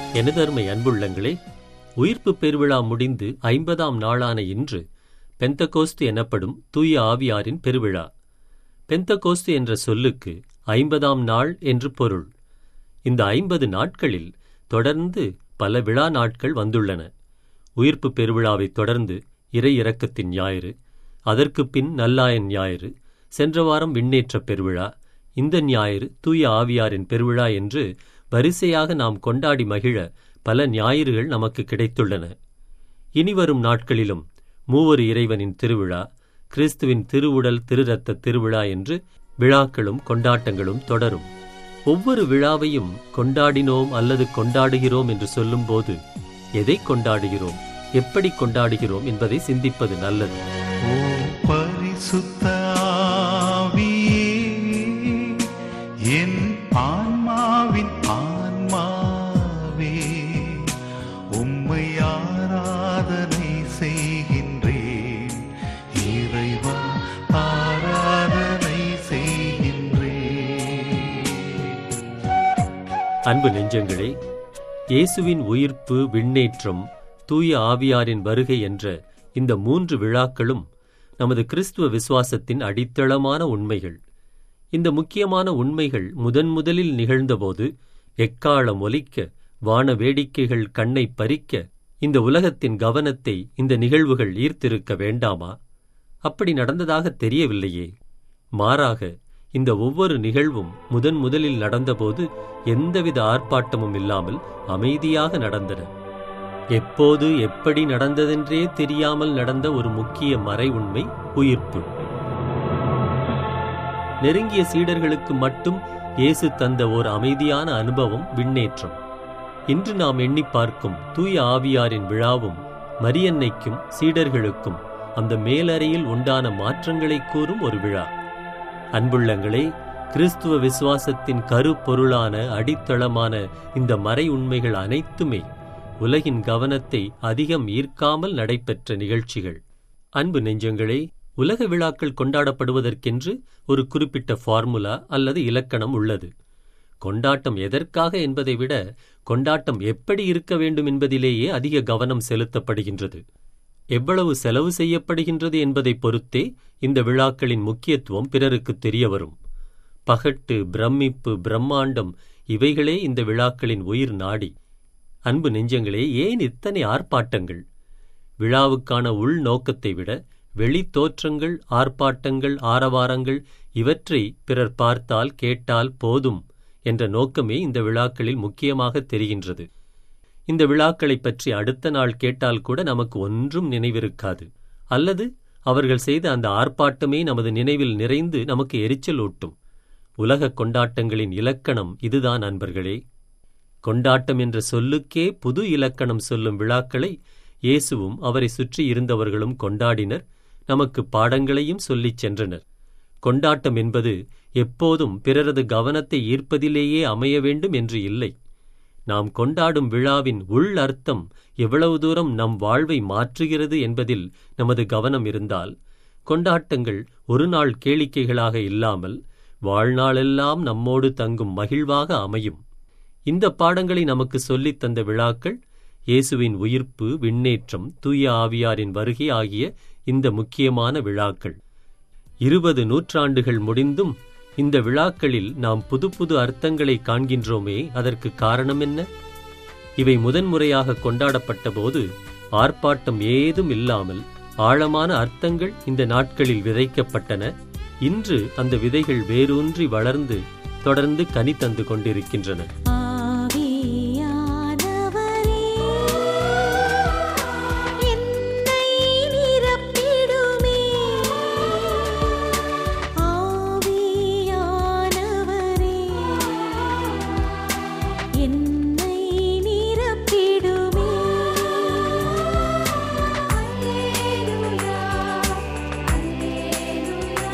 எனதருமை அன்புள்ளங்களே உயிர்ப்பு பெருவிழா முடிந்து ஐம்பதாம் நாளான இன்று பெந்தகோஸ்து எனப்படும் தூய ஆவியாரின் பெருவிழா பெந்தகோஸ்து என்ற சொல்லுக்கு ஐம்பதாம் நாள் என்று பொருள் இந்த ஐம்பது நாட்களில் தொடர்ந்து பல விழா நாட்கள் வந்துள்ளன உயிர்ப்பு பெருவிழாவைத் தொடர்ந்து இறை இறக்கத்தின் ஞாயிறு அதற்குப் பின் நல்லாயன் ஞாயிறு சென்ற வாரம் விண்ணேற்றப் பெருவிழா இந்த ஞாயிறு தூய ஆவியாரின் பெருவிழா என்று வரிசையாக நாம் கொண்டாடி மகிழ பல ஞாயிறுகள் நமக்கு கிடைத்துள்ளன இனிவரும் நாட்களிலும் மூவரு இறைவனின் திருவிழா கிறிஸ்துவின் திருவுடல் திருரத்த திருவிழா என்று விழாக்களும் கொண்டாட்டங்களும் தொடரும் ஒவ்வொரு விழாவையும் கொண்டாடினோம் அல்லது கொண்டாடுகிறோம் என்று சொல்லும்போது எதை கொண்டாடுகிறோம் எப்படி கொண்டாடுகிறோம் என்பதை சிந்திப்பது நல்லது ஓ பரிசுத்த ஆவியே, என் ஆன்மாவின் ஆன்மாவே உம்மை ஆராதனை செய்கின்றேன் இறைவா ஆராதனை செய்கின்றேன் அன்பு நெஞ்சங்களே இயேசுவின் உயிர்ப்பு விண்ணேற்றம் தூய ஆவியாரின் வருகை என்ற இந்த மூன்று விழாக்களும் நமது கிறிஸ்துவ விசுவாசத்தின் அடித்தளமான உண்மைகள் இந்த முக்கியமான உண்மைகள் முதன் முதலில் நிகழ்ந்தபோது எக்காலம் ஒலிக்க வான வேடிக்கைகள் கண்ணை பறிக்க இந்த உலகத்தின் கவனத்தை இந்த நிகழ்வுகள் ஈர்த்திருக்க வேண்டாமா அப்படி நடந்ததாக தெரியவில்லையே மாறாக இந்த ஒவ்வொரு நிகழ்வும் முதன் முதலில் நடந்தபோது எந்தவித ஆர்ப்பாட்டமும் இல்லாமல் அமைதியாக நடந்தன எப்போது எப்படி நடந்ததென்றே தெரியாமல் நடந்த ஒரு முக்கிய மறை உண்மை உயிர்ப்பு நெருங்கிய சீடர்களுக்கு மட்டும் இயேசு தந்த ஓர் அமைதியான அனுபவம் விண்ணேற்றம் இன்று நாம் எண்ணி பார்க்கும் தூய ஆவியாரின் விழாவும் மரியன்னைக்கும் சீடர்களுக்கும் அந்த மேலறையில் உண்டான மாற்றங்களை கூறும் ஒரு விழா அன்புள்ளங்களே கிறிஸ்துவ விசுவாசத்தின் கருப்பொருளான அடித்தளமான இந்த மறை உண்மைகள் அனைத்துமே உலகின் கவனத்தை அதிகம் ஈர்க்காமல் நடைபெற்ற நிகழ்ச்சிகள் அன்பு நெஞ்சங்களே உலக விழாக்கள் கொண்டாடப்படுவதற்கென்று ஒரு குறிப்பிட்ட ஃபார்முலா அல்லது இலக்கணம் உள்ளது கொண்டாட்டம் எதற்காக என்பதை விட கொண்டாட்டம் எப்படி இருக்க வேண்டும் என்பதிலேயே அதிக கவனம் செலுத்தப்படுகின்றது எவ்வளவு செலவு செய்யப்படுகின்றது என்பதை பொறுத்தே இந்த விழாக்களின் முக்கியத்துவம் பிறருக்கு தெரிய வரும் பகட்டு பிரமிப்பு பிரம்மாண்டம் இவைகளே இந்த விழாக்களின் உயிர் நாடி அன்பு நெஞ்சங்களே ஏன் இத்தனை ஆர்ப்பாட்டங்கள் விழாவுக்கான உள் நோக்கத்தை விட வெளி தோற்றங்கள் ஆர்ப்பாட்டங்கள் ஆரவாரங்கள் இவற்றை பிறர் பார்த்தால் கேட்டால் போதும் என்ற நோக்கமே இந்த விழாக்களில் முக்கியமாக தெரிகின்றது இந்த விழாக்களைப் பற்றி அடுத்த நாள் கேட்டால் கூட நமக்கு ஒன்றும் நினைவிருக்காது அல்லது அவர்கள் செய்த அந்த ஆர்ப்பாட்டமே நமது நினைவில் நிறைந்து நமக்கு எரிச்சல் ஊட்டும் உலக கொண்டாட்டங்களின் இலக்கணம் இதுதான் அன்பர்களே கொண்டாட்டம் என்ற சொல்லுக்கே புது இலக்கணம் சொல்லும் விழாக்களை இயேசுவும் அவரை சுற்றி இருந்தவர்களும் கொண்டாடினர் நமக்கு பாடங்களையும் சொல்லிச் சென்றனர் கொண்டாட்டம் என்பது எப்போதும் பிறரது கவனத்தை ஈர்ப்பதிலேயே அமைய வேண்டும் என்று இல்லை நாம் கொண்டாடும் விழாவின் உள் அர்த்தம் எவ்வளவு தூரம் நம் வாழ்வை மாற்றுகிறது என்பதில் நமது கவனம் இருந்தால் கொண்டாட்டங்கள் ஒரு நாள் கேளிக்கைகளாக இல்லாமல் வாழ்நாளெல்லாம் நம்மோடு தங்கும் மகிழ்வாக அமையும் இந்த பாடங்களை நமக்கு சொல்லித் தந்த விழாக்கள் இயேசுவின் உயிர்ப்பு விண்ணேற்றம் தூய ஆவியாரின் வருகை ஆகிய இந்த முக்கியமான விழாக்கள் இருபது நூற்றாண்டுகள் முடிந்தும் இந்த விழாக்களில் நாம் புது புது அர்த்தங்களை காண்கின்றோமே அதற்கு காரணம் என்ன இவை முதன்முறையாக கொண்டாடப்பட்ட போது ஆர்ப்பாட்டம் ஏதும் இல்லாமல் ஆழமான அர்த்தங்கள் இந்த நாட்களில் விதைக்கப்பட்டன இன்று அந்த விதைகள் வேரூன்றி வளர்ந்து தொடர்ந்து கனி தந்து கொண்டிருக்கின்றன ஆவியானவரே என்னை நிரப்பிடுமே ஆவியானவரே என்னை நிரப்பிடுமே அல்லேலூயா அல்லேலூயா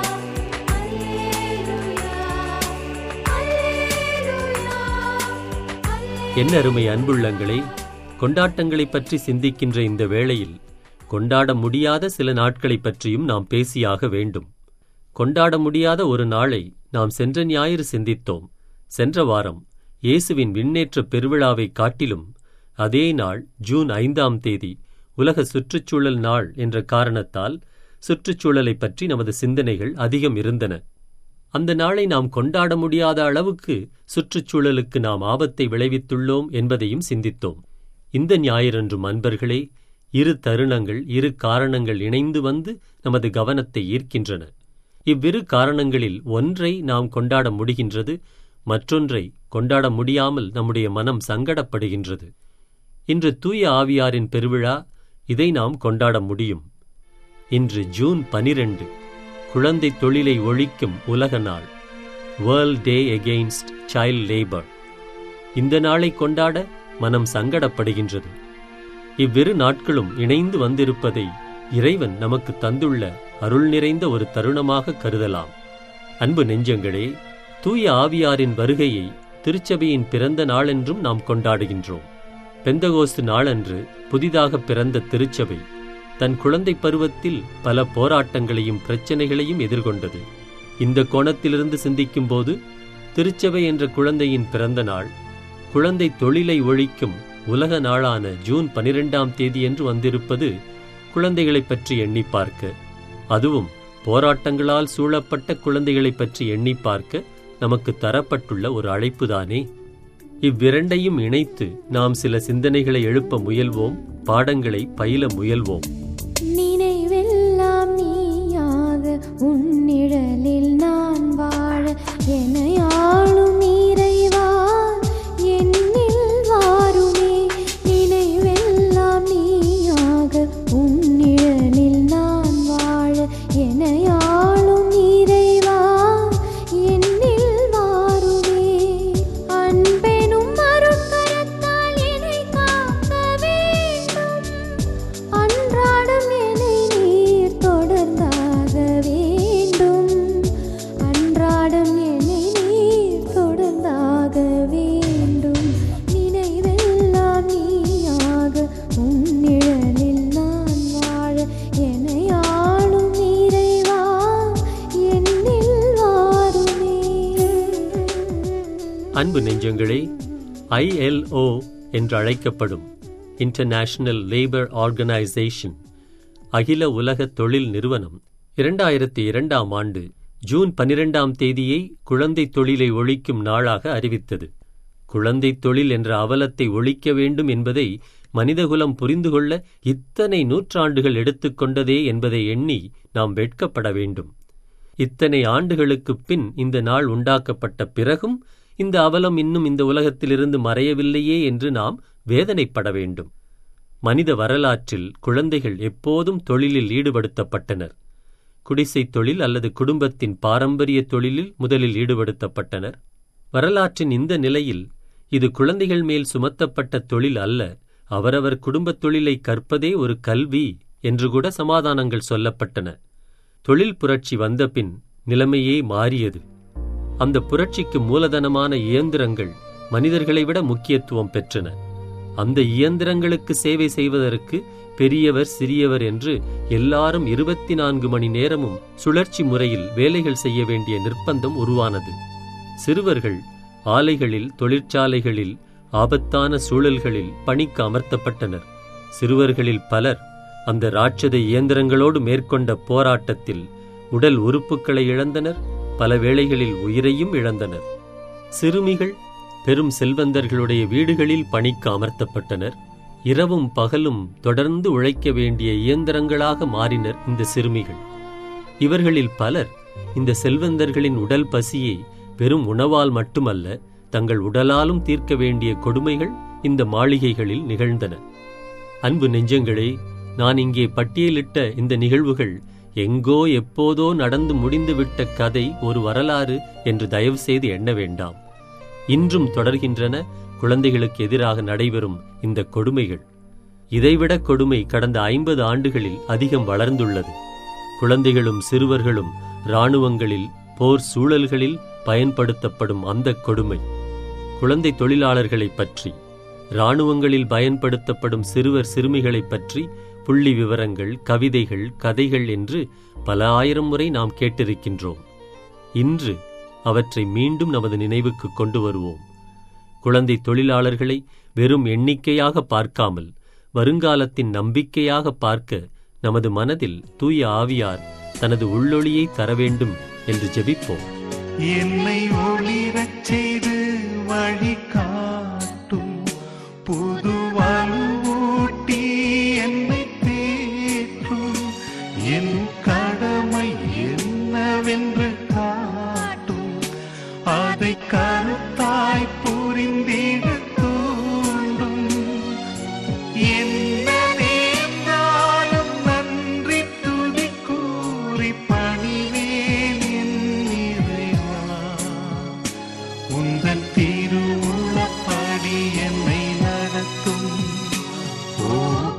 அல்லேலூயா அல்லேலூயா என்ன அருமை அன்புள்ளங்களே கொண்டாட்டங்களைப் பற்றி சிந்திக்கின்ற இந்த வேளையில் கொண்டாட முடியாத சில நாட்களைப் பற்றியும் நாம் பேசியாக வேண்டும் கொண்டாட முடியாத ஒரு நாளை நாம் சென்ற ஞாயிறு சிந்தித்தோம் சென்ற வாரம் இயேசுவின் விண்ணேற்ற பெருவிழாவை காட்டிலும் அதே நாள் ஜூன் ஐந்தாம் தேதி உலக சுற்றுச்சூழல் நாள் என்ற காரணத்தால் சுற்றுச்சூழலைப் பற்றி நமது சிந்தனைகள் அதிகம் இருந்தன அந்த நாளை நாம் கொண்டாட முடியாத அளவுக்கு சுற்றுச்சூழலுக்கு நாம் ஆபத்தை விளைவித்துள்ளோம் என்பதையும் சிந்தித்தோம் இந்த ஞாயிறன்றும் அன்பர்களே இரு தருணங்கள் இரு காரணங்கள் இணைந்து வந்து நமது கவனத்தை ஈர்க்கின்றன இவ்விரு காரணங்களில் ஒன்றை நாம் கொண்டாட முடிகின்றது மற்றொன்றை கொண்டாட முடியாமல் நம்முடைய மனம் சங்கடப்படுகின்றது இன்று தூய ஆவியாரின் பெருவிழா இதை நாம் கொண்டாட முடியும் இன்று ஜூன் பனிரெண்டு குழந்தை தொழிலை ஒழிக்கும் உலக நாள் world day against child labour இந்த நாளை கொண்டாட மனம் சங்கடப்படுகின்றது இவ்விரு நாட்களும் இணைந்து வந்திருப்பதை இறைவன் நமக்கு தந்துள்ள அருள் நிறைந்த ஒரு தருணமாக கருதலாம் அன்பு நெஞ்சங்களே தூய ஆவியாரின் வருகையை திருச்சபையின் பிறந்த நாளென்றும் நாம் கொண்டாடுகின்றோம் பெந்தகோஸ்து நாளன்று புதிதாக பிறந்த திருச்சபை தன் குழந்தை பருவத்தில் பல போராட்டங்களையும் பிரச்சனைகளையும் எதிர்கொண்டது இந்த கோணத்திலிருந்து சிந்திக்கும்போது திருச்சபை என்ற குழந்தையின் பிறந்த நாள் குழந்தை தொழிலை ஒழிக்கும் உலக நாளான ஜூன் பனிரெண்டாம் தேதியன்று வந்திருப்பது குழந்தைகளைப் பற்றி எண்ணி பார்க்க அதுவும் போராட்டங்களால் சூழப்பட்ட குழந்தைகளைப் பற்றி எண்ணி பார்க்க நமக்கு தரப்பட்டுள்ள ஒரு அழைப்புதானே இவ்விரண்டையும் இணைத்து நாம் சில சிந்தனைகளை எழுப்ப முயல்வோம் பாடங்களை பயில முயல்வோம் நினைவெல்லாம் நீயாக உன்னிழலில் நான் வாழ எனையாளும் இறைவா என்னில் வாருமே நினைவெல்லாம் நீயாக உன்னிழலில் நான் வாழ எனையாளும் இறைவா என்னில் வாருமே அன்பெனும் அருட்கரத்தால் என்னை காக்க வேண்டும் அன்றாடம் என்னை நீர் தொடர்ந்தாக வேண்டும் அன்றாடம் என்னை நீர் தொடர்ந்தாக வேண்டும் நினைவெல்லாம் நீயாக உன் நிழலில் நான் வாழ என்னை ஆளும் இறைவா என்னில் வாருமே அன்பு நெஞ்சங்களே ஐஎல்ஓ என்று அழைக்கப்படும் இன்டர்நேஷனல் லேபர் ஆர்கனைசேஷன் அகில உலக தொழில் நிறுவனம் இரண்டாயிரத்தி இரண்டாம் ஆண்டு ஜூன் பனிரெண்டாம் தேதியை குழந்தை தொழிலை ஒழிக்கும் நாளாக அறிவித்தது குழந்தை தொழில் என்ற அவலத்தை ஒழிக்க வேண்டும் என்பதை மனிதகுலம் புரிந்து கொள்ள இத்தனை நூற்றாண்டுகள் எடுத்துக்கொண்டதே என்பதை எண்ணி நாம் வெட்கப்பட வேண்டும் இத்தனை ஆண்டுகளுக்குப் பின் இந்த நாள் உண்டாக்கப்பட்ட பிறகும் இந்த அவலம் இன்னும் இந்த உலகத்திலிருந்து மறையவில்லையே என்று நாம் வேதனைப்பட வேண்டும் மனித வரலாற்றில் குழந்தைகள் எப்போதும் தொழிலில் ஈடுபடுத்தப்பட்டனர் குடிசைத் தொழில் அல்லது குடும்பத்தின் பாரம்பரிய தொழிலில் முதலில் ஈடுபடுத்தப்பட்டனர் வரலாற்றின் இந்த நிலையில் இது குழந்தைகள் மேல் சுமத்தப்பட்ட தொழில் அல்ல அவரவர் குடும்பத் தொழிலை கற்பதே ஒரு கல்வி என்று கூட சமாதானங்கள் சொல்லப்பட்டன தொழில் புரட்சி வந்தபின் நிலைமையே மாறியது அந்த புரட்சிக்கு மூலதனமான இயந்திரங்கள் மனிதர்களை விட முக்கியத்துவம் பெற்றன அந்த இயந்திரங்களுக்கு சேவை செய்வதற்கு பெரியவர் சிறியவர் என்று எல்லாரும் இருபத்தி நான்கு மணி நேரமும் சுழற்சி முறையில் வேலைகள் செய்ய வேண்டிய நிர்பந்தம் உருவானது சிறுவர்கள் ஆலைகளில் தொழிற்சாலைகளில் ஆபத்தான சூழல்களில் பணிக்கு அமர்த்தப்பட்டனர் சிறுவர்களில் பலர் அந்த ராட்சத இயந்திரங்களோடு மேற்கொண்ட போராட்டத்தில் உடல் உறுப்புக்களை இழந்தனர் பல வேளைகளில் உயிரையும் இழந்தனர் சிறுமிகள் பெரும் செல்வந்தர்களுடைய வீடுகளில் பணிக்கு அமர்த்தப்பட்டனர் இரவும் பகலும் தொடர்ந்து உழைக்க வேண்டிய இயந்திரங்களாக மாறினர் இந்த சிறுமிகள் இவர்களில் பலர் இந்த செல்வந்தர்களின் உடல் பசியை வெறும் உணவால் மட்டுமல்ல தங்கள் உடலாலும் தீர்க்க வேண்டிய கொடுமைகள் இந்த மாளிகைகளில் நிகழ்ந்தன அன்பு நெஞ்சங்களே நான் இங்கே பட்டியலிட்ட இந்த நிகழ்வுகள் எங்கோ எப்போதோ நடந்து முடிந்துவிட்ட கதை ஒரு வரலாறு என்று தயவு செய்து எண்ண வேண்டாம் இன்றும் தொடர்கின்றன குழந்தைகளுக்கு எதிராக நடைபெறும் இந்த கொடுமைகள் இதைவிட கொடுமை கடந்த ஐம்பது ஆண்டுகளில் அதிகம் வளர்ந்துள்ளது குழந்தைகளும் சிறுவர்களும் இராணுவங்களில் போர் சூழல்களில் பயன்படுத்தப்படும் அந்த கொடுமை குழந்தை தொழிலாளர்களைப் பற்றி இராணுவங்களில் பயன்படுத்தப்படும் சிறுவர் சிறுமிகளைப் பற்றி புள்ளி விவரங்கள் கவிதைகள் கதைகள் என்று பல ஆயிரம் முறை நாம் கேட்டிருக்கின்றோம் இன்று அவற்றை மீண்டும் நமது நினைவுக்கு கொண்டு வருவோம் குழந்தை தொழிலாளர்களை வெறும் எண்ணிக்கையாக பார்க்காமல் வருங்காலத்தின் நம்பிக்கையாக பார்க்க நமது மனதில் தூய ஆவியார் தனது உள்ளொளியை தர வேண்டும் என்று ஜெபிப்போம் என்னை ஒளிரச் செய்து வழி காட்டும் புது வலுவூட்டி என்னை தேற்றும் என் கடமை என்னவென்று காட்டும் அதை கருத்தாய் புரிந்திட தூண்டும் என்ன நேர்ந்தாலும் நன்றி துதி கூறி பணிவேன் என் இறைவா. உந்தன் திருவுள்ளப்படி என்னை நடத்தும் ஓ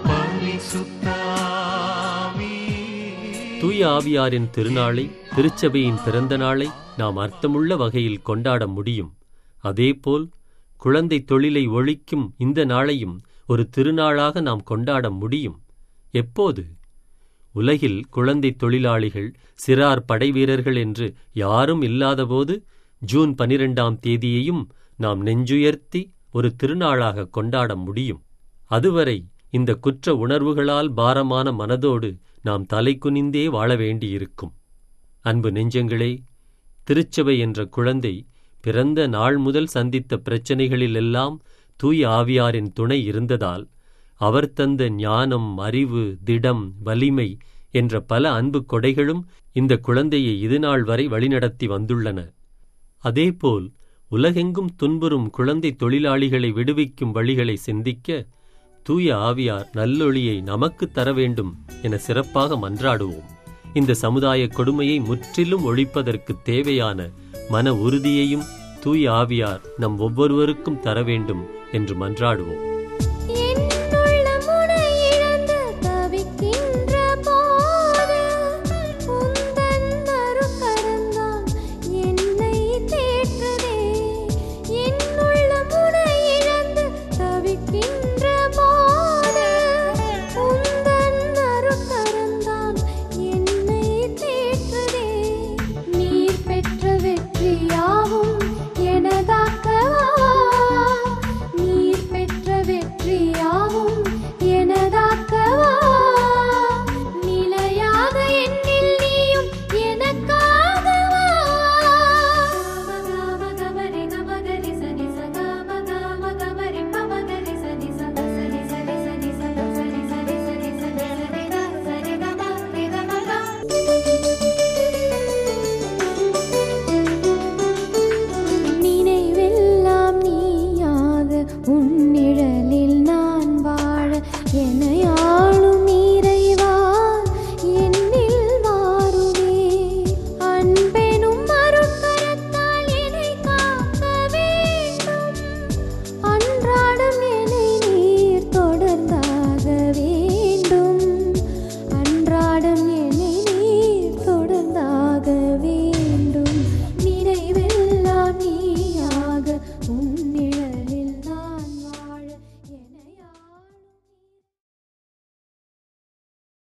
பரிசுத்தாவி தூய ஆவியாரின் திருநாளை திருச்சபையின் பிறந்த நாளை நாம் அர்த்தமுள்ள வகையில் கொண்டாட முடியும் அதேபோல் குழந்தை தொழிலை ஒழிக்கும் இந்த நாளையும் ஒரு திருநாளாக நாம் கொண்டாட முடியும் எப்போது உலகில் குழந்தை தொழிலாளிகள் சிறார் படைவீரர்கள் என்று யாரும் இல்லாதபோது ஜூன் பனிரெண்டாம் தேதியையும் நாம் நெஞ்சுயர்த்தி ஒரு திருநாளாக கொண்டாட முடியும் அதுவரை இந்த குற்ற உணர்வுகளால் பாரமான மனதோடு நாம் தலை குனிந்தே வாழ வேண்டியிருக்கும் அன்பு நெஞ்சங்களே திருச்சபை என்ற குழந்தை பிறந்த நாள் முதல் சந்தித்த பிரச்சனைகளிலெல்லாம் தூய ஆவியாரின் துணை இருந்ததால் அவர் தந்த ஞானம் அறிவு திடம் வலிமை என்ற பல அன்பு கொடைகளும் இந்த குழந்தையை இதுநாள் வரை வழிநடத்தி வந்துள்ளன அதேபோல் உலகெங்கும் துன்புறும் குழந்தை தொழிலாளிகளை விடுவிக்கும் வழிகளை சிந்திக்க தூய ஆவியார் நல்லொளியை நமக்குத் தர வேண்டும் என சிறப்பாக மன்றாடுவோம் இந்த சமுதாய கொடுமையை முற்றிலும் ஒழிப்பதற்கு தேவையான மன உறுதியையும் தூய ஆவியார் நம் ஒவ்வொருவருக்கும் தர வேண்டும் என்று மன்றாடுவோம்